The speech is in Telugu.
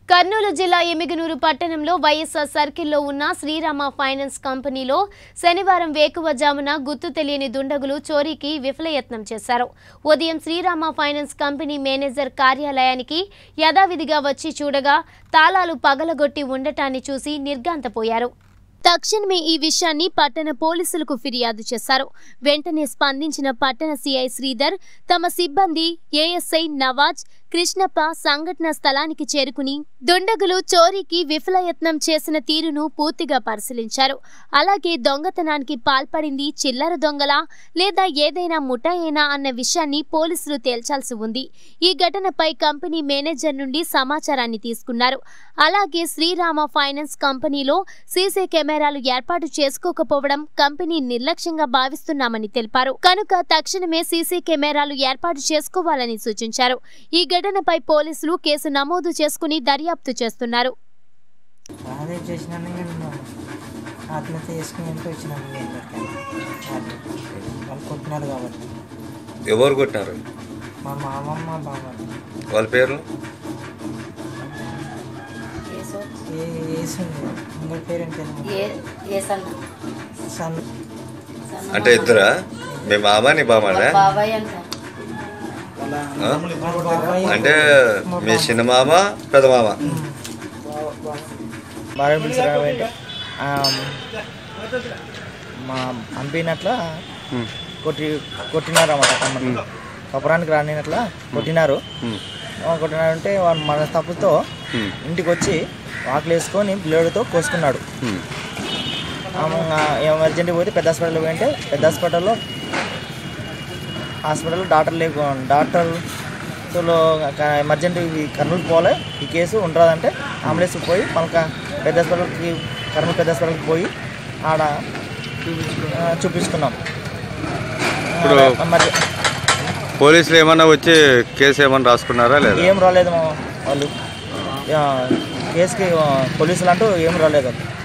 కర్నూలు జిల్లా ఎమిగనూరు పట్టణంలో వైఎస్ఆర్ సర్కిల్లో ఉన్న శ్రీరామ ఫైనాన్స్ కంపెనీలో శనివారం వేకువజామున గుర్తు తెలియని దుండగులు చోరీకి విఫలయత్నం చేశారు ఉదయం శ్రీరామ ఫైనాన్స్ కంపెనీ మేనేజర్ కార్యాలయానికి యథావిధిగా వచ్చి చూడగా తాళాలు పగలగొట్టి ఉండటాన్ని చూసి నిర్గాంతపోయారు తక్షణమే ఈ విషయాన్ని పట్టణ పోలీసులకు ఫిర్యాదు చేశారు వెంటనే స్పందించిన పట్టణ సిఐ శ్రీధర్ తమ సిబ్బంది ఏఎస్ఐ నవాజ్ కృష్ణప్ప సంఘటన స్థలానికి చేరుకుని దుండగులు చోరీకి విఫలయత్నం చేసిన తీరును పూర్తిగా పరిశీలించారు అలాగే దొంగతనానికి పాల్పడింది చిల్లర దొంగలా లేదా ఏదైనా ముఠాయేనా అన్న విషయాన్ని పోలీసులు తేల్చాల్సి ఉంది ఈ ఘటనపై కంపెనీ మేనేజర్ నుండి సమాచారాన్ని తీసుకున్నారు అలాగే శ్రీరామ ఫైనాన్స్ కంపెనీలో సీసీ కెమెరాలు ఏర్పాటు చేసుకోకపోవడం కంపెనీ నిర్లక్ష్యంగా భావిస్తున్నామని తెలిపారు కనుక తక్షణమే సీసీ కెమెరాలు ఏర్పాటు చేసుకోవాలని సూచించారు ఈ ఘటనపై పోలీసులు కేసు నమోదు చేసుకుని దర్యాప్తు చేస్తున్నారు అదే చేసినాను నేను ఆత్మహత్య చేసుకుని ఇంటికి వచ్చినాను మీ అందరికీ వాళ్ళు కొట్టినారు కాబట్టి ఎవరు కొట్టినారు మా మామమ్మ బావ వాళ్ళ పేరు ఏ వేసింది ఇంకొక పేరెంట్ ఏసన్న సన్ అంటే ఇద్దరా మీ మామ నీ బామ్మడా బాబాయ్ అంట ఆ? మా బాబాయ్ అంటే మీ చిన్న మామ పెద్ద మామ బాగా పిలిచారు కాబట్టి ఆ, మా పంపినట్ల కొట్టి కొట్టినారు అన్నమాట తమ్మని కపరానికి రానినట్ల కొట్టినారు ఆ, కొట్టినారంటే వాడు మన తప్పుతో ఇంటికి వచ్చి వాకులు వేసుకొని బ్లేడ్తో కోసుకున్నాడు ఎమర్జెంట్ పోతే పెద్ద హాస్పిటల్ పోయింటే పెద్ద హాస్పిటల్లో హాస్పిటల్లో డాక్టర్ లేకు డాక్టర్ లో ఎమర్జెంట్ ఇది కర్నూలు పోలే ఈ కేసు ఉంటుందంటే అంబులెన్స్ పోయి మనకు పెద్ద హాస్పిటల్కి కర్నూలు పెద్ద హాస్పిటల్కి పోయి ఆడ ఆ, చూపించుకున్నాం ఇప్పుడు- ఆడ మరి పోలీసులు ఏమన్నా వచ్చి కేసు ఏమన్నా రాసుకున్నారా లేదా ఏం రాలేదు మా వాళ్ళు ఆ, కేసుకి ఆ, పోలీసులు అంటూ ఏం రాలేదు